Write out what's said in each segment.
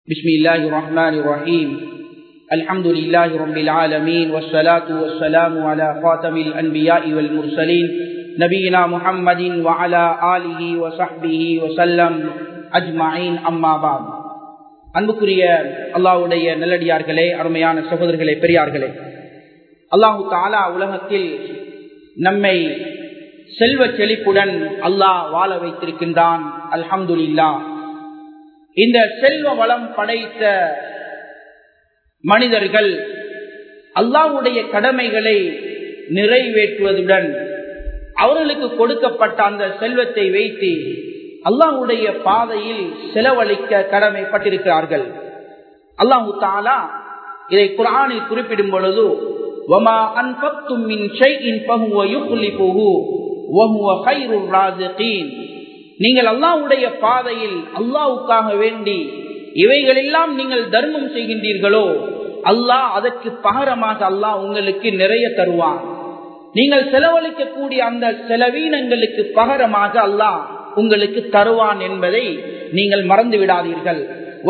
بسم الله الرحمن الرحيم الحمد لله رب العالمين والصلاة والسلام على خاتم الأنبياء والمرسلين نبينا محمد وعلى آله وصحبه وسلم أجمعين أما بعد அன்புக்குரிய அல்லாவுடைய நல்லடியார்களே அருமையான சகோதரர்களே பெரியார்களே அல்லாஹு தாலா உலகத்தில் நம்மை செல்வ செழிப்புடன் அல்லாஹ் வாழ வைத்திருக்கின்றான் அல்ஹம்துல்லா இந்த செல்வ வளம் படைத்த மனிதர்கள் அல்லாவுடைய கடமைகளை நிறைவேற்றுவதுடன் அவர்களுக்கு கொடுக்கப்பட்ட அந்த செல்வத்தை வைத்து அல்லாஹுடைய பாதையில் செலவழிக்க கடமைப்பட்டிருக்கிறார்கள் அல்லாஹு தாலா இதை குரானில் குறிப்பிடும் பொழுது وما أنفقتم من شيء فهو يخلفه وهو خير الرازقين நீங்கள் அல்லாஹ்வுடைய பாதையில் அல்லாஹ்வுக்காக வேண்டி இவைகளெல்லாம் நீங்கள் தர்மம் செய்கின்றீர்களோ அல்லாஹ் அதற்கு பகரமாக அல்லாஹ் உங்களுக்கு நிறைய தருவான் நீங்கள் செலவழிக்கக்கூடிய அந்த செலவீனங்களுக்கு பகரமாக அல்லாஹ் உங்களுக்கு தருவான் என்பதை நீங்கள் மறந்து விடாதீர்கள்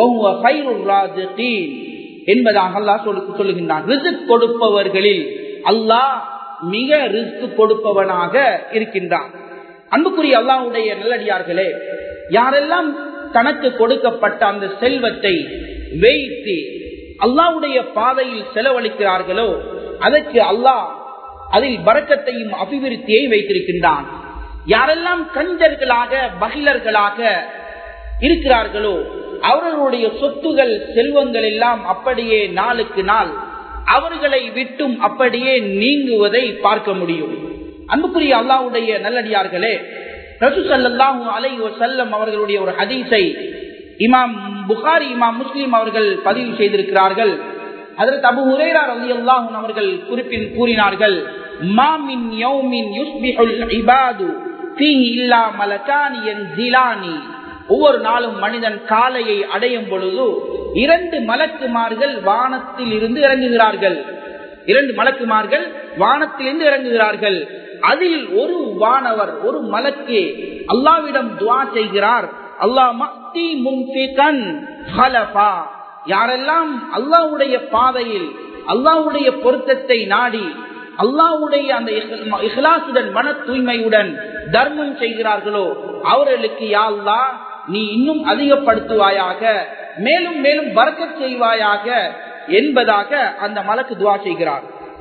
என்பதாக அல்லாஹ் சொல்லுகின்றான் ரிசுக் கொடுப்பவர்களில் அல்லாஹ் மிக ரிஸ்க் கொடுப்பவனாக இருக்கின்றான் அன்புக்குரிய அல்லாவுடைய நல்லடியார்களே யாரெல்லாம் தனக்கு கொடுக்கப்பட்ட அந்த செல்வத்தை வைத்து அல்லாவுடைய பாதையில் செலவழிக்கிறார்களோ அதற்கு அல்லாஹ் அதில் வரக்கத்தையும் அபிவிருத்தியை வைத்திருக்கின்றான் யாரெல்லாம் கஞ்சர்களாக பகிலர்களாக இருக்கிறார்களோ அவர்களுடைய சொத்துகள் செல்வங்கள் எல்லாம் அப்படியே நாளுக்கு நாள் அவர்களை விட்டும் அப்படியே நீங்குவதை பார்க்க முடியும் அன்புக்குரிய அல்லாவுடைய நல்லடியார்களே ரசூ சல்லாஹூ அலை செல்லம் அவர்களுடைய ஒரு ஹதீஸை இமாம் புகாரி இமாம் முஸ்லீம் அவர்கள் பதிவு செய்திருக்கிறார்கள் அதற்கு அபு ஹுரேரார் அலி அல்லாஹூன் அவர்கள் குறிப்பில் கூறினார்கள் மாமின் யௌமின் யுஸ்பிஹுல் இபாது ஃபீஹி இல்லா மலகானி என்சிலானி ஒவ்வொரு நாளும் மனிதன் காலையை அடையும் பொழுது இரண்டு மலக்குமார்கள் வானத்தில் இருந்து இறங்குகிறார்கள் இரண்டு மலக்குமார்கள் வானத்திலிருந்து இறங்குகிறார்கள் அதில் ஒரு வானவர் ஒரு மலக்கு அல்லாவிடம் துவா செய்கிறார் அல்லாஹ் மக்தி முன்பிகன் யாரெல்லாம் அல்லாவுடைய பாதையில் அல்லாவுடைய பொருத்தத்தை நாடி அல்லாவுடைய அந்த இஹ்லாசுடன் மன தூய்மையுடன் தர்மம் செய்கிறார்களோ அவர்களுக்கு யாழ்லா நீ இன்னும் அதிகப்படுத்துவாயாக மேலும் மேலும் பறக்க செய்வாயாக என்பதாக அந்த மலக்கு துவா செய்கிறார்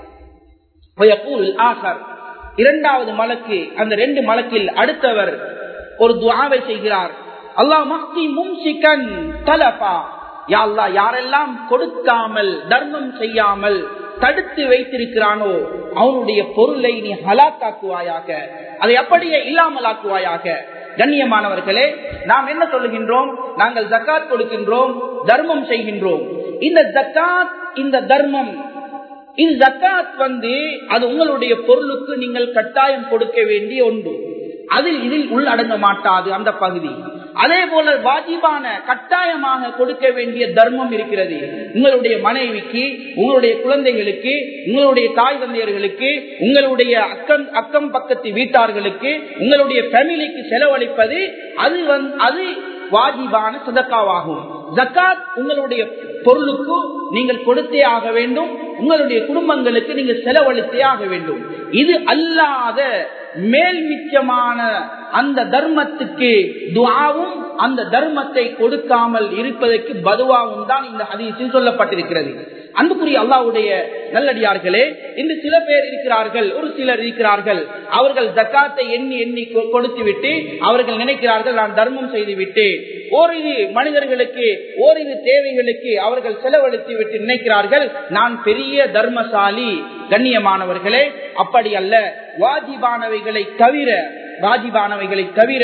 இரண்டாவது மலக்கு அந்த ரெண்டு மலக்கில் அடுத்தவர் ஒரு துவாவை செய்கிறார் அல்லாஹ் மக்தி மும்சிகன் தலபா யாழ்லா யாரெல்லாம் கொடுக்காமல் தர்மம் செய்யாமல் தடுத்து வைத்திருக்கிறானோ அவனுடைய பொருளை நீ ஹலாக்காக்குவாயாக அதை அப்படியே இல்லாமல் ஆக்குவாயாக கண்ணியமானவர்களே நாம் என்ன சொல்லுகின்றோம் நாங்கள் ஜக்காத் கொடுக்கின்றோம் தர்மம் செய்கின்றோம் இந்த ஜக்காத் இந்த தர்மம் இது ஜக்காத் வந்து அது உங்களுடைய பொருளுக்கு நீங்கள் கட்டாயம் கொடுக்க வேண்டிய ஒன்று அதில் இதில் உள்ளடங்க மாட்டாது அந்த பகுதி அதே போல வாஜிபான கட்டாயமாக கொடுக்க வேண்டிய தர்மம் இருக்கிறது உங்களுடைய மனைவிக்கு உங்களுடைய குழந்தைகளுக்கு உங்களுடைய தாய் தந்தையர்களுக்கு உங்களுடைய அக்கம் அக்கம் பக்கத்து வீட்டார்களுக்கு உங்களுடைய ஃபேமிலிக்கு செலவழிப்பது அது வந் அது வாஜிபான சதக்காவாகும் ஜக்காத் உங்களுடைய பொருளுக்கு நீங்கள் கொடுத்தே ஆக வேண்டும் உங்களுடைய குடும்பங்களுக்கு நீங்கள் செலவழித்தே ஆக வேண்டும் இது அல்லாத மேல் மிச்சமான அந்த தர்மத்துக்கு துவாவும் அந்த தர்மத்தை கொடுக்காமல் இருப்பதற்கு பதுவாவும் தான் இந்த ஹதீஸில் சொல்லப்பட்டிருக்கிறது அன்புக்குரிய அல்லாவுடைய நல்லடியார்களே இன்று சில பேர் இருக்கிறார்கள் ஒரு சிலர் இருக்கிறார்கள் அவர்கள் ஜக்காத்தை எண்ணி எண்ணி கொடுத்து விட்டு அவர்கள் நினைக்கிறார்கள் நான் தர்மம் செய்து விட்டு ஓரிரு மனிதர்களுக்கு ஓரிரு தேவைகளுக்கு அவர்கள் செலவழித்து விட்டு நினைக்கிறார்கள் நான் பெரிய தர்மசாலி கண்ணியமானவர்களே அப்படி அல்ல வாஜிபானவைகளை தவிர வாஜிபானவைகளை தவிர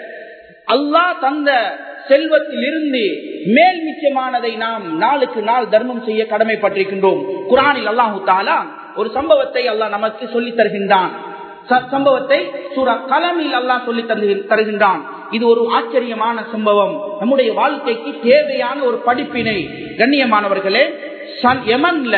அல்லாஹ் தந்த செல்வத்தில் இருந்து மேல் மிச்சமானதை நாம் நாளுக்கு நாள் தர்மம் செய்ய கடமைப்பட்டிருக்கின்றோம் குரானில் அல்லாஹு தாலா ஒரு சம்பவத்தை அல்லாஹ் நமக்கு சொல்லி தருகின்றான் சம்பவத்தை சூரா கலமில் அல்லாஹ் சொல்லி தருகின்றான் இது ஒரு ஆச்சரியமான சம்பவம் நம்முடைய வாழ்க்கைக்கு தேவையான ஒரு படிப்பினை கண்ணியமானவர்களே சன் எமன்ல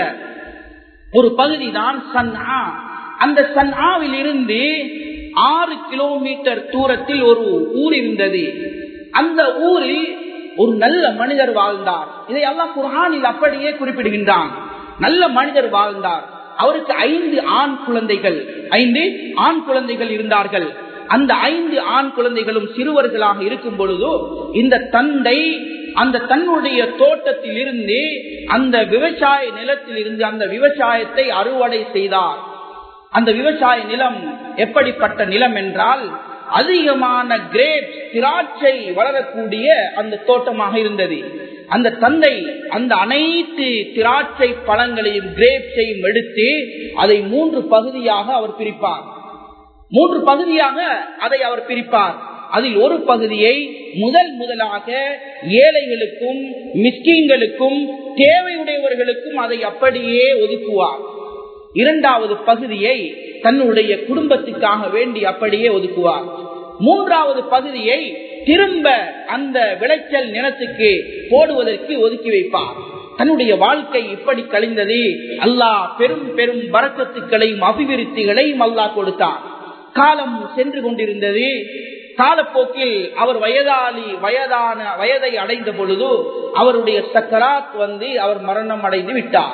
ஒரு பகுதி தான் சன் ஆ அந்த சன் ஆவில் இருந்து ஆறு கிலோமீட்டர் தூரத்தில் ஒரு ஊர் இருந்தது அந்த ஊரில் ஒரு நல்ல மனிதர் வாழ்ந்தார் இதை எல்லாம் குரானில் அப்படியே குறிப்பிடுகின்றான் நல்ல மனிதர் வாழ்ந்தார் அவருக்கு ஐந்து ஆண் குழந்தைகள் ஐந்து ஆண் குழந்தைகள் இருந்தார்கள் அந்த ஐந்து ஆண் குழந்தைகளும் சிறுவர்களாக இருக்கும் பொழுது இந்த தந்தை அந்த தன்னுடைய தோட்டத்தில் இருந்து அந்த விவசாய நிலத்தில் இருந்து அந்த விவசாயத்தை அறுவடை செய்தார் அந்த விவசாய நிலம் எப்படிப்பட்ட நிலம் என்றால் அதிகமான கிரேப் திராட்சை வளரக்கூடிய அந்த தோட்டமாக இருந்தது அந்த தந்தை அந்த அனைத்து திராட்சை பழங்களையும் கிரேப்ஸையும் எடுத்து அதை மூன்று பகுதியாக அவர் பிரிப்பார் மூன்று பகுதியாக அதை அவர் பிரிப்பார் அதில் ஒரு பகுதியை முதல் முதலாக ஏழைகளுக்கும் மிஸ்கீன்களுக்கும் தேவையுடையவர்களுக்கும் அதை அப்படியே ஒதுக்குவார் இரண்டாவது பகுதியை தன்னுடைய குடும்பத்துக்காக வேண்டி அப்படியே ஒதுக்குவார் மூன்றாவது பகுதியை திரும்ப அந்த விளைச்சல் நிலத்துக்கு போடுவதற்கு ஒதுக்கி வைப்பார் தன்னுடைய வாழ்க்கை இப்படி கழிந்தது அல்லாஹ் பெரும் பெரும் வரக்கத்துக்களையும் அபிவிருத்திகளையும் அல்லாஹ் கொடுத்தார் காலம் சென்று கொண்டிருந்தது காலப்போக்கில் அவர் வயதாளி வயதான வயதை அடைந்த பொழுது அவருடைய சக்கராத் வந்து அவர் மரணம் அடைந்து விட்டார்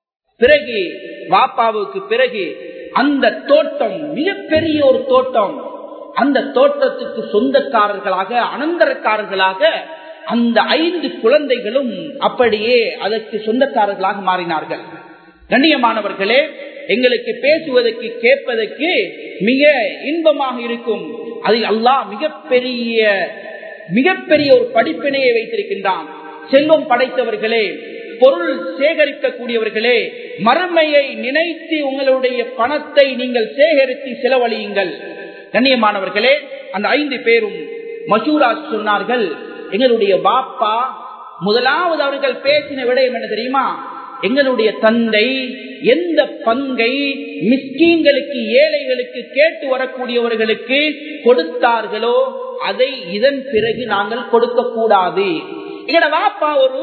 பிறகு வாப்பாவுக்கு பிறகு அந்த தோட்டம் மிகப்பெரிய ஒரு தோட்டம் அந்த தோட்டத்துக்கு சொந்தக்காரர்களாக அனந்தரக்காரர்களாக அந்த ஐந்து குழந்தைகளும் அப்படியே அதற்கு சொந்தக்காரர்களாக மாறினார்கள் கண்ணியமானவர்களே எங்களுக்கு பேசுவதற்கு கேட்பதற்கு மிக இன்பமாக இருக்கும் அதில் அல்லாஹ் மிகப்பெரிய மிகப்பெரிய ஒரு படிப்பினையை வைத்திருக்கின்றான் செல்வம் படைத்தவர்களே பொருள் சேகரிக்கக்கூடியவர்களே மறுமையை நினைத்து உங்களுடைய பணத்தை நீங்கள் சேகரித்து செலவழியுங்கள் கண்ணியமானவர்களே அந்த ஐந்து பேரும் மசூரா சொன்னார்கள் எங்களுடைய பாப்பா முதலாவது அவர்கள் பேசின விடயம் என்ன தெரியுமா எங்களுடைய தந்தை எந்த பங்கை மிஸ்கீன்களுக்கு ஏழைகளுக்கு கேட்டு வரக்கூடியவர்களுக்கு கொடுத்தார்களோ அதை இதன் பிறகு நாங்கள் கொடுக்க கூடாது எங்களோட வாப்பா ஒரு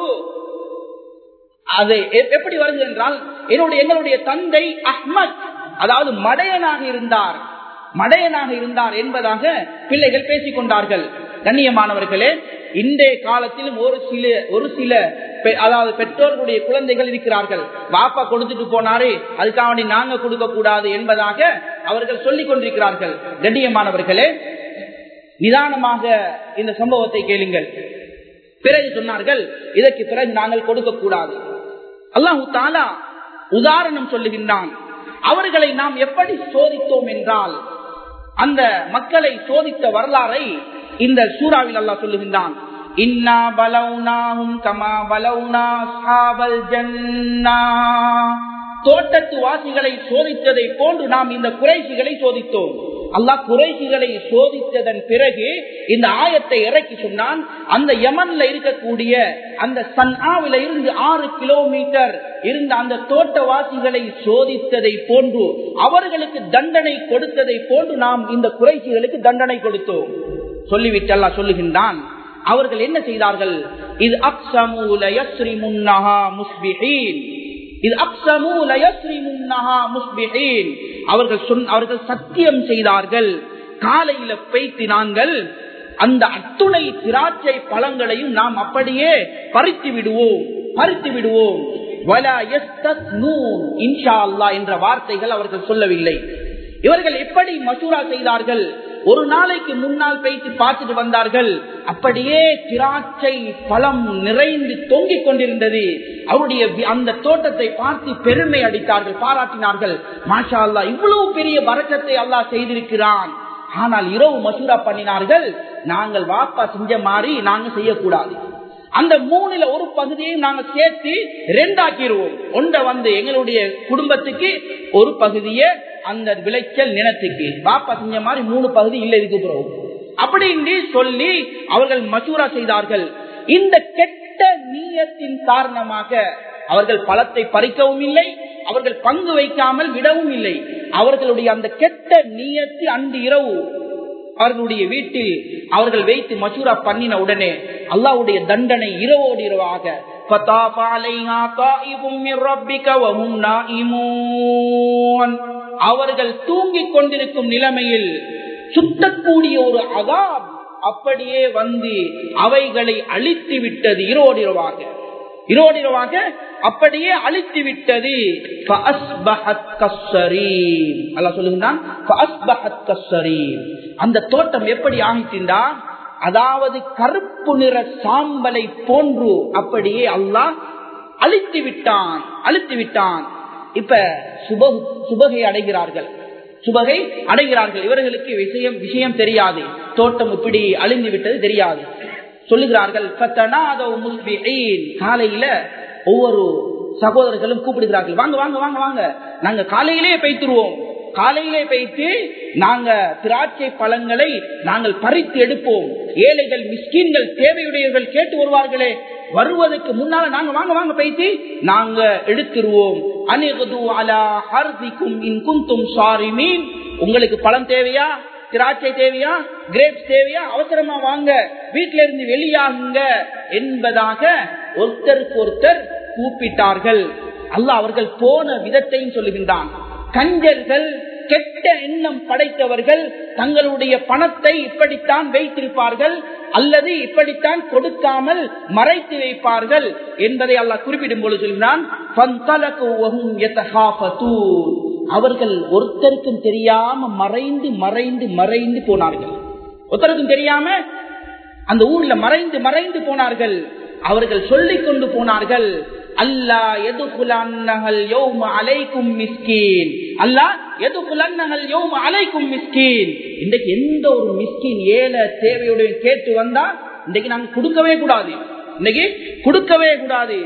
அது எப்படி வருது என்றால் என்னுடைய எங்களுடைய தந்தை அஹ்மத் அதாவது மடையனாக இருந்தார் மடையனாக இருந்தார் என்பதாக பிள்ளைகள் பேசிக் கொண்டார்கள் கண்ணியமானவர்களே இன்றைய காலத்திலும் ஒரு சில ஒரு சில அதாவது பெற்றோர்களுடைய குழந்தைகள் இருக்கிறார்கள் வாப்பா கொடுத்துட்டு போனாரு அதுக்காக வேண்டி நாங்க கொடுக்க கூடாது என்பதாக அவர்கள் சொல்லிக் கொண்டிருக்கிறார்கள் கண்ணியமானவர்களே நிதானமாக இந்த சம்பவத்தை கேளுங்கள் பிறகு சொன்னார்கள் இதற்கு பிறகு நாங்கள் கொடுக்க கூடாது அல்லாஹு தாலா உதாரணம் சொல்லுகின்றான் அவர்களை நாம் எப்படி சோதித்தோம் என்றால் அந்த மக்களை சோதித்த வரலாறை இந்த சூறாவில் அல்லாஹ் சொல்லுகின்றான் இன்னா பலவுனாகும் கமா பலவுனா சாபல் ஜன்னா தோட்டத்து வாசிகளை சோதித்ததை போன்று நாம் இந்த குறைசிகளை சோதித்தோம் அல்லாஹ் குறைசிகளை சோதித்ததன் பிறகு இந்த ஆயத்தை இறக்கி சொன்னான் அந்த யமன்ல இருக்கக்கூடிய அந்த சன்ஆவில இருந்து ஆறு கிலோமீட்டர் இருந்த அந்த தோட்டவாசிகளை சோதித்ததை போன்று அவர்களுக்கு தண்டனை கொடுத்ததை போன்று நாம் இந்த குறைசிகளுக்கு தண்டனை கொடுத்தோம் சொல்லிவிட்டு அல்லாஹ் சொல்லுகின்றான் அவர்கள் என்ன செய்தார்கள் இது அக்ஸமூல யஸ்ரி முன்னஹா முஸ்பிஹீன் இது அவர்கள் அவர்கள் சத்தியம் செய்தார்கள் காலையில பெய்த்து நாங்கள் அந்த அத்துணை திராட்சை பழங்களையும் நாம் அப்படியே பறித்து விடுவோம் பறித்து விடுவோம் என்ற வார்த்தைகள் அவர்கள் சொல்லவில்லை இவர்கள் எப்படி மசூரா செய்தார்கள் ஒரு நாளைக்கு முன்னால் பேசி பார்த்துட்டு வந்தார்கள் அப்படியே திராட்சை பழம் நிறைந்து தொங்கிக் கொண்டிருந்தது அவருடைய அந்த தோட்டத்தை பார்த்து பெருமை அடித்தார்கள் பாராட்டினார்கள் மாஷா அல்லா இவ்வளவு பெரிய வரக்கத்தை அல்லாஹ் செய்திருக்கிறான் ஆனால் இரவு மசூரா பண்ணினார்கள் நாங்கள் வாப்பா செஞ்ச மாதிரி நாங்க செய்யக்கூடாது அந்த மூணுல ஒரு பகுதியை நாங்க சேர்த்து ரெண்டாக்கிடுவோம் ஒன்றை வந்து எங்களுடைய குடும்பத்துக்கு ஒரு பகுதியை அந்த விளைச்சல் நிலத்துக்கு பாப்பா செஞ்ச மாதிரி மூணு பகுதி இல்லை இதுக்கு பிறகு அப்படின்னு சொல்லி அவர்கள் மசூரா செய்தார்கள் இந்த கெட்ட நீயத்தின் காரணமாக அவர்கள் பழத்தை பறிக்கவும் இல்லை அவர்கள் பங்கு வைக்காமல் விடவும் இல்லை அவர்களுடைய அந்த கெட்ட நீயத்து அன்று இரவு அவர்களுடைய வீட்டில் அவர்கள் வைத்து மசூரா பண்ணின உடனே அல்லாவுடைய தண்டனை இரவோடு இரவாக அவர்கள் தூங்கிக் கொண்டிருக்கும் நிலைமையில் சுத்தக்கூடிய ஒரு அகாப் அப்படியே வந்து அவைகளை அழித்து விட்டது இரவோடிரவாக இரவோடிரவாக அப்படியே அழித்து விட்டது சொல்லுகிறான் அந்த தோட்டம் எப்படி ஆகிட்டின்றா அதாவது கருப்பு நிற சாம்பலை போன்று அப்படியே அல்லாஹ் அழித்து விட்டான் அழித்து விட்டான் இப்ப சுப சுபகை அடைகிறார்கள் சுபகை அடைகிறார்கள் இவர்களுக்கு விஷயம் விஷயம் தெரியாது தோட்டம் இப்படி அழிந்து விட்டது தெரியாது சொல்லுகிறார்கள் காலையில ஒவ்வொரு சகோதரர்களும் கூப்பிடுகிறார்கள் வாங்க வாங்க வாங்க வாங்க நாங்க காலையிலே பைத்துருவோம் காலையிலே பைத்து நாங்க திராட்சை பழங்களை நாங்கள் பறித்து எடுப்போம் ஏழைகள் மிஸ்கின்கள் தேவையுடையவர்கள் கேட்டு வருவார்களே வருவதற்கு முன்னால நாங்க வாங்க வாங்க பைத்து நாங்க எடுத்துருவோம் அனிகது அலா ஹர்திக்கும் இன் குந்தும் சாரி மீன் உங்களுக்கு பழம் தேவையா திராட்சை தேவையா கிரேப்ஸ் தேவையா அவசரமா வாங்க வீட்டில இருந்து வெளியாகுங்க என்பதாக ஒருத்தருக்கு ஒருத்தர் கூப்பிட்டார்கள் அல்ல அவர்கள் போன விதத்தையும் சொல்லுகின்றான் கஞ்சர்கள் கெட்ட எண்ணம் படைத்தவர்கள் தங்களுடைய பணத்தை இப்படித்தான் வைத்திருப்பார்கள் அல்லது இப்படித்தான் கொடுக்காமல் மறைத்து வைப்பார்கள் என்பதை அல்லாஹ் குறிப்பிடும் பொழுது சொல்கிறான் அவர்கள் ஒருத்தருக்கும் தெரியாம மறைந்து மறைந்து மறைந்து போனார்கள் ஒருத்தருக்கும் தெரியாம அந்த ஊர்ல மறைந்து மறைந்து போனார்கள் அவர்கள் சொல்லிக் கொண்டு போனார்கள் அல்லா எதுகுலன்னகள் யோம அலைக்கும் மிஸ்கீன் அல்லா எதுகுலன்னகள் யோம அலைக்கும் மிஸ்கீன் இன்றைக்கு எந்த ஒரு மிஸ்கீன் ஏழை தேவையுடைய கேட்டு வந்தா இன்றைக்கு நாங்க கொடுக்கவே கூடாது இன்னைக்கு கொடுக்கவே கூடாது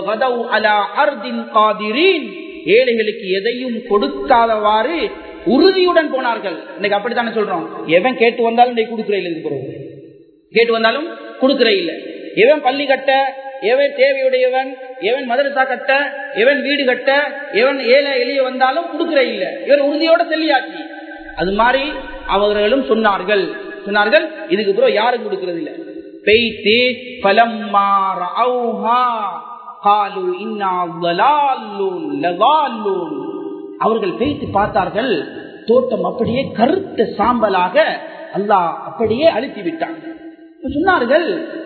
ஏழைகளுக்கு எதையும் கொடுக்காதவாறு உறுதியுடன் போனார்கள் இன்னைக்கு அப்படித்தானே சொல்றோம் எவன் கேட்டு வந்தாலும் இன்னைக்கு கொடுக்கிற இல்லை கேட்டு வந்தாலும் கொடுக்கிற இல்லை எவன் பள்ளி கட்ட எவன் தேவையுடையவன் எவன் மதரசா கட்ட எவன் வீடு கட்ட எவன் ஏழை எளிய வந்தாலும் கொடுக்கிற இல்ல இவர் உறுதியோட செல்லியாச்சு அது மாதிரி அவர்களும் சொன்னார்கள் சொன்னார்கள் இதுக்கு அப்புறம் யாரும் கொடுக்கிறது இல்ல பெய்த்து பலம் அவர்கள் பெய்த்து பார்த்தார்கள் தோட்டம் அப்படியே கருத்த சாம்பலாக அல்லாஹ் அப்படியே அழுத்தி விட்டான் சொன்னார்கள்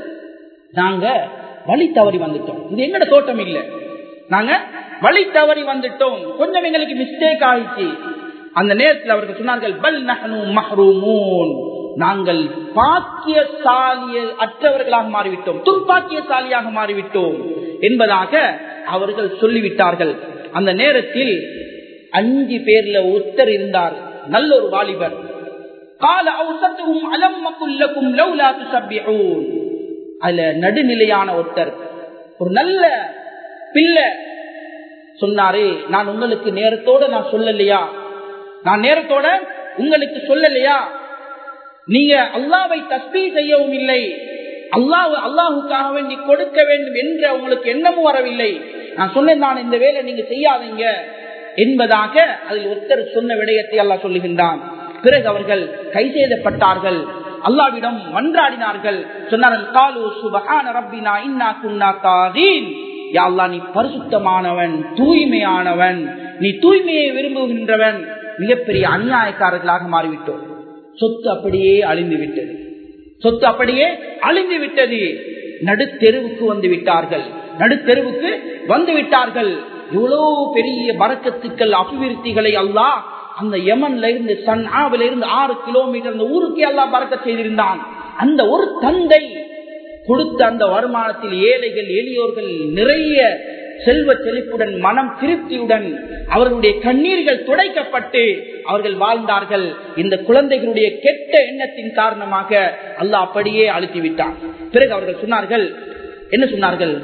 நாங்க வழி தவறி வந்துட்டோம் இது எங்கட தோட்டம் இல்ல நாங்க வழி தவறி வந்துட்டோம் கொஞ்சம் எங்களுக்கு மிஸ்டேக் ஆயிடுச்சு அந்த நேரத்தில் அவர்கள் சொன்னார்கள் பல் நகனு மஹ்ரூமூன் நாங்கள் பாக்கியசாலிய அற்றவர்களாக மாறிவிட்டோம் துப்பாக்கியசாலியாக மாறிவிட்டோம் என்பதாக அவர்கள் சொல்லிவிட்டார்கள் அந்த நேரத்தில் அஞ்சு பேர்ல ஒருத்தர் இருந்தார் நல்ல ஒரு வாலிபர் கால அவுசத்தும் அலம்மக்குள்ளக்கும் லவ்லா துசப்பியூன் அதுல நடுநிலையான ஒருத்தர் ஒரு நல்ல பிள்ளை சொன்னாரு நான் உங்களுக்கு நேரத்தோட நான் சொல்லலையா நான் நேரத்தோட உங்களுக்கு சொல்லலையா நீங்க அல்லாவை தஸ்பீ செய்யவும் இல்லை அல்லாஹ் அல்லாஹுக்காக வேண்டி கொடுக்க வேண்டும் என்ற உங்களுக்கு எண்ணமும் வரவில்லை நான் சொன்னேன் நான் இந்த வேலை நீங்க செய்யாதீங்க என்பதாக அதில் ஒருத்தர் சொன்ன விடயத்தை அல்லாஹ் சொல்லுகின்றான் பிறகு அவர்கள் கை செய்தப்பட்டார்கள் அல்லாவிடம் மன்றாடினார்கள் சொன்னார்கள் காலு சுபஹான ரப்பினா இன்னா குன்னா காதீன் யா அல்லாஹ் நீ பரிசுத்தமானவன் தூய்மையானவன் நீ தூய்மையை விரும்புகின்றவன் மிகப்பெரிய அநியாயக்காரர்களாக மாறிவிட்டோம் சொத்து அப்படியே அழிந்து விட்டது சொத்து அப்படியே அழிந்து விட்டது நடுத்தெருவுக்கு வந்து விட்டார்கள் நடுத்தெருவுக்கு வந்து விட்டார்கள் இவ்வளவு பெரிய பறக்கத்துக்கள் அபிவிருத்திகளை அல்லாஹ் அந்த யமன்ல இருந்து சன்ஆவில இருந்து ஆறு கிலோமீட்டர் அந்த ஊருக்கே எல்லாம் பறக்க செய்திருந்தான் அந்த ஒரு தந்தை கொடுத்த அந்த வருமானத்தில் ஏழைகள் எளியோர்கள் நிறைய செல்வ செழிப்புடன் மனம் திருப்தியுடன் அவர்களுடைய கண்ணீர்கள் துடைக்கப்பட்டு அவர்கள் வாழ்ந்தார்கள் இந்த குழந்தைகளுடைய கெட்ட எண்ணத்தின் காரணமாக அல்லாஹ் அப்படியே அழுத்தி விட்டான் பிறகு அவர்கள் சொன்னார்கள் என்ன சொன்னார்கள்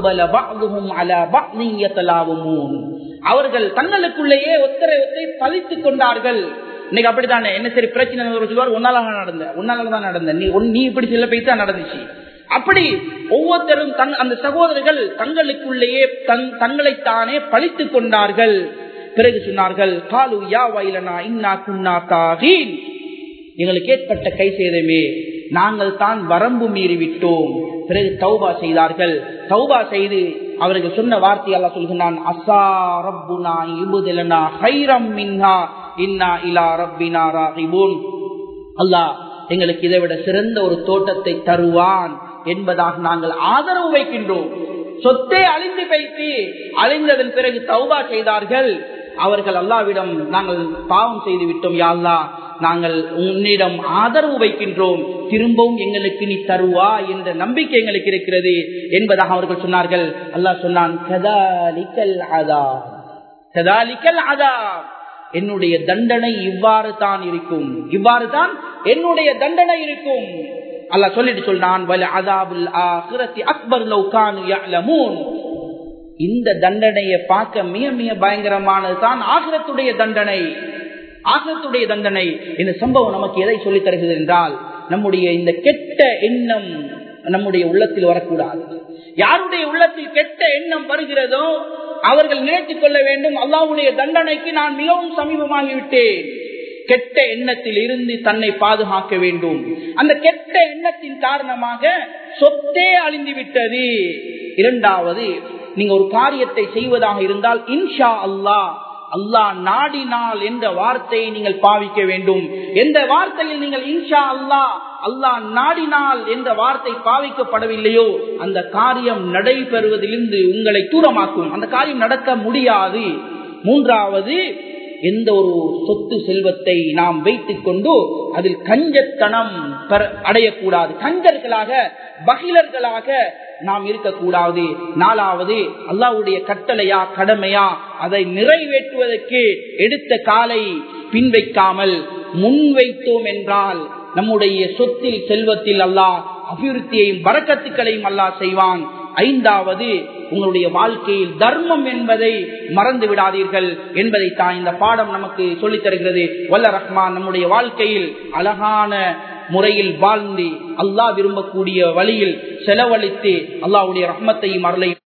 அவர்கள் தங்களுக்குள்ளேயே ஒத்தரை ஒத்தை பதித்துக் கொண்டார்கள் இன்னைக்கு அப்படித்தானே என்ன சரி பிரச்சனை சொல்லுவார் உன்னால நடந்த உன்னால தான் நடந்த நீ நீ இப்படி சில போய் தான் நடந்துச்சு அப்படி ஒவ்வொருத்தரும் தங் அந்த சகோதரர்கள் தங்களுக்குள்ளேயே தங்களைத்தானே பழித்துக் கொண்டார்கள் பிறகு சொன்னார்கள் காலு யா வயலனா இன்னா குன்னா தாகீன் எங்களுக்கு ஏற்பட்ட கை சேதமே நாங்கள் தான் வரம்பு மீறி விட்டோம் பிறகு தௌபா செய்தார்கள் தௌபா செய்து அவர்கள் சொன்ன வார்த்தை எல்லாம் சொல்கிறான் அசா ரப்புனா இபுதலனா ஹைரம் மின்ஹா இன்னா இலா ரப்பினா ராகிபூன் அல்லாஹ் எங்களுக்கு இதை விட சிறந்த ஒரு தோட்டத்தை தருவான் என்பதாக நாங்கள் ஆதரவு வைக்கின்றோம் சொத்தே அழிந்து வைத்து அழிந்ததன் பிறகு தௌபா செய்தார்கள் அவர்கள் அல்லாவிடம் நாங்கள் பாவம் செய்து விட்டோம் யாழ்லா நாங்கள் உன்னிடம் ஆதரவு வைக்கின்றோம் திரும்பவும் எங்களுக்கு நீ தருவா என்ற நம்பிக்கை எங்களுக்கு இருக்கிறது என்பதாக அவர்கள் சொன்னார்கள் அல்லாஹ் சொன்னான் கதாலிக்கல் அதா கதாலிக்கல் அதா என்னுடைய தண்டனை இவ்வாறு தான் இருக்கும் இவ்வாறு தான் என்னுடைய தண்டனை இருக்கும் அல்லாஹ் சொல்லிட்டு சொல்றான் வல அதாபுல் ஆகிரத்தி அக்பர் லௌகானு யஅலமூன் இந்த தண்டனையை பார்க்க மிக மிக பயங்கரமானது தான் ஆகிரத்துடைய தண்டனை ஆகிரத்துடைய தண்டனை இந்த சம்பவம் நமக்கு எதை சொல்லித் தருகிறது என்றால் நம்முடைய இந்த கெட்ட எண்ணம் நம்முடைய உள்ளத்தில் வரக்கூடாது யாருடைய உள்ளத்தில் கெட்ட எண்ணம் வருகிறதோ அவர்கள் நினைத்துக் கொள்ள வேண்டும் அல்லாவுடைய தண்டனைக்கு நான் மிகவும் சமீபமாகிவிட்டேன் கெட்ட எண்ணத்தில் இருந்து தன்னை பாதுகாக்க வேண்டும் அந்த கெட்ட எண்ணத்தின் காரணமாக சொத்தே அழிந்து விட்டது இரண்டாவது நீங்க ஒரு காரியத்தை செய்வதாக இருந்தால் இன்ஷா அல்லாஹ் அல்லாஹ் நாடினால் என்ற வார்த்தையை நீங்கள் பாவிக்க வேண்டும் எந்த வார்த்தையில் நீங்கள் இன்ஷா அல்லாஹ் அல்லாஹ் நாடினால் என்ற வார்த்தை பாவிக்கப்படவில்லையோ அந்த காரியம் நடைபெறுவதிலிருந்து உங்களை தூரமாக்கும் அந்த காரியம் நடக்க முடியாது மூன்றாவது எந்த ஒரு சொத்து செல்வத்தை நாம் வைத்துக் கொண்டு அதில் கஞ்சத்தனம் அடையக்கூடாது கஞ்சர்களாக பகிலர்களாக நாம் இருக்கக்கூடாது நாலாவது அல்லாவுடைய கட்டளையா கடமையா அதை நிறைவேற்றுவதற்கு எடுத்த காலை பின்வைக்காமல் முன்வைத்தோம் என்றால் நம்முடைய சொத்தில் செல்வத்தில் அல்லாஹ் அபிவிருத்தியையும் வரக்கத்துக்களையும் அல்லாஹ் செய்வான் ஐந்தாவது உங்களுடைய வாழ்க்கையில் தர்மம் என்பதை மறந்து விடாதீர்கள் என்பதை தான் இந்த பாடம் நமக்கு சொல்லித் தருகிறது வல்ல ரஹ்மான் நம்முடைய வாழ்க்கையில் அழகான முறையில் வாழ்ந்து அல்லாஹ் விரும்பக்கூடிய வழியில் செலவழித்து அல்லாவுடைய ரஹ்மத்தையும் அருளையும்